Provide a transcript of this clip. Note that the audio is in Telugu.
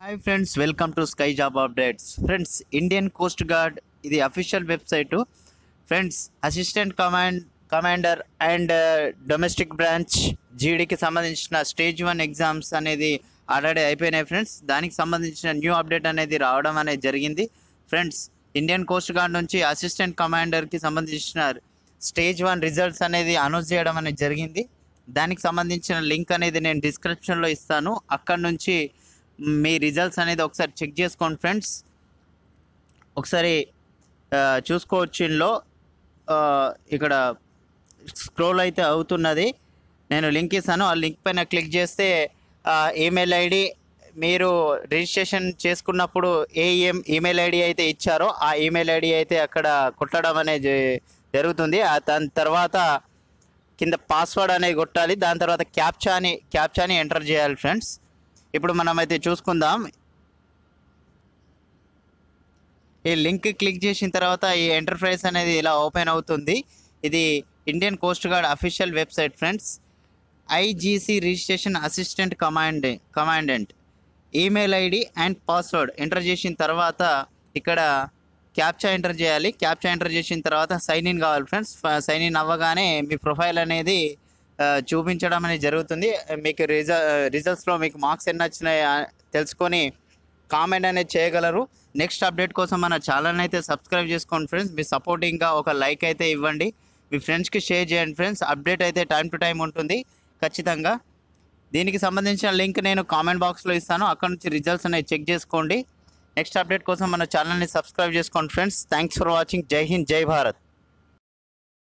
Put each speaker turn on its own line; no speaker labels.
hi friends welcome to sky job updates friends Indian coast guard ఇది official website friends assistant command commander and domestic branch జీడీకి సంబంధించిన స్టేజ్ వన్ ఎగ్జామ్స్ అనేది ఆల్రెడీ అయిపోయినాయి ఫ్రెండ్స్ దానికి సంబంధించిన న్యూ అప్డేట్ అనేది రావడం అనేది జరిగింది ఫ్రెండ్స్ ఇండియన్ కోస్ట్ గార్డ్ నుంచి అసిస్టెంట్ కమాండర్కి సంబంధించిన స్టేజ్ వన్ రిజల్ట్స్ అనేది అనౌన్స్ చేయడం అనేది జరిగింది దానికి సంబంధించిన లింక్ అనేది నేను డిస్క్రిప్షన్లో ఇస్తాను అక్కడ నుంచి మీ రిజల్ట్స్ అనేది ఒకసారి చెక్ చేసుకోండి ఫ్రెండ్స్ ఒకసారి ఆ, చూసుకోవచ్చు ఇందులో ఆ, ఇక్కడ స్క్రోల్ అయితే అవుతున్నది నేను లింక్ ఇస్తాను ఆ లింక్ పైన క్లిక్ చేస్తే ఈమెయిల్ ఐడి మీరు రిజిస్ట్రేషన్ చేసుకున్నప్పుడు ఏ ఏం ఈమెయిల్ ఐడి అయితే ఇచ్చారో ఆ ఈమెయిల్ ఐడి అయితే అక్కడ కొట్టడం అనేది జరుగుతుంది ఆ దాని తర్వాత కింద పాస్వర్డ్ అనేది కొట్టాలి దాని తర్వాత క్యాప్చాని క్యాప్చాని ఎంటర్ చేయాలి ఫ్రెండ్స్ ఇప్పుడు మనం అయితే చూసుకుందాం ఈ లింక్ క్లిక్ చేసిన తర్వాత ఈ ఎంటర్ప్రైజ్ అనేది ఇలా ఓపెన్ అవుతుంది ఇది Indian coast guard official website friends IGC registration assistant command commandant email ID and password enter చేసిన తర్వాత ఇక్కడ క్యాప్చా ఎంటర్ చేయాలి క్యాప్చా ఎంటర్ చేసిన తర్వాత సైన్ ఇన్ కావాలి ఫ్రెండ్స్ సైన్ ఇన్ అవ్వగానే మీ ప్రొఫైల్ అనేది ఆ, చూపించడం అనేది జరుగుతుంది మీకు రిజ రిజల్ట్స్లో మీకు మార్క్స్ ఎన్ని వచ్చినాయి ఆ, తెలుసుకొని కామెంట్ అనేది చేయగలరు నెక్స్ట్ అప్డేట్ కోసం మన ఛానల్ అయితే సబ్స్క్రైబ్ చేసుకోండి ఫ్రెండ్స్ మీ సపోర్టింగ్గా ఒక లైక్ అయితే ఇవ్వండి మీ ఫ్రెండ్స్కి షేర్ చేయండి ఫ్రెండ్స్ అప్డేట్ అయితే టైం టు టైం ఉంటుంది ఖచ్చితంగా దీనికి సంబంధించిన లింక్ నేను కామెంట్ బాక్స్లో ఇస్తాను అక్కడ నుంచి రిజల్ట్స్ అనేవి చెక్ చేసుకోండి నెక్స్ట్ అప్డేట్ కోసం మన ఛానల్ని సబ్స్క్రైబ్ చేసుకోండి ఫ్రెండ్స్ థ్యాంక్స్ ఫర్ వాచింగ్ జై హింద్ జై భారత్